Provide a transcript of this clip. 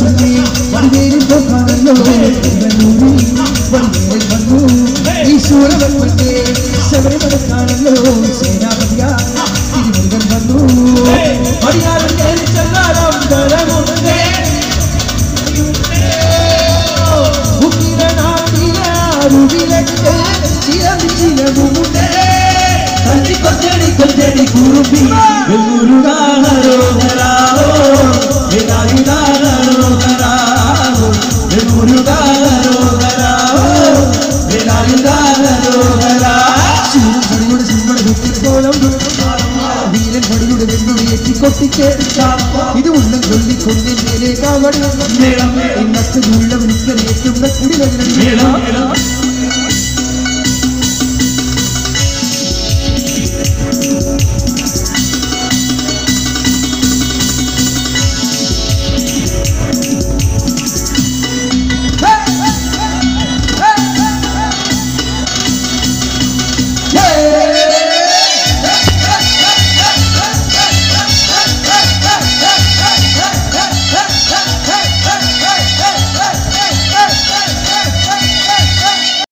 പിന്നെ വടിവേലിൻ പോക്കാണല്ലോ തിരുവല്ലൂരിൽ വടിവേലൻ വന്നു ഈ ശൂരവന്റെ ശബരിമലക്കാണല്ലോ സേനാപതിയ തിരുമുരുകൻ വന്നു അടിയാറൻ കയറി ചെല്ലാറാം തരമുണ്ടേ കൊഞ്ചടി കൊഞ്ചടി കുറുമ്പി വെല്ലുരുകാരോഹരാവോ വേലായുധാരോഹരാവോ വെല്ലുരുകാരോഹരാവോ വേലായുധാരോഹരാ ശൂരപടിയുടെ സിംഹട കോലം വീരൻ പടിയുടെ വെല്ലുടി എത്തിക്കൊട്ടിച്ച് ഇത് ഉള്ളം കൊല്ലി കൊന്നിൻ മേലെ കാവടി മേളം ഇന്നത്തെ ഉള്ള വിളിക്കലേറ്റുന്ന കുടിവെള്ളം മേളം മേളം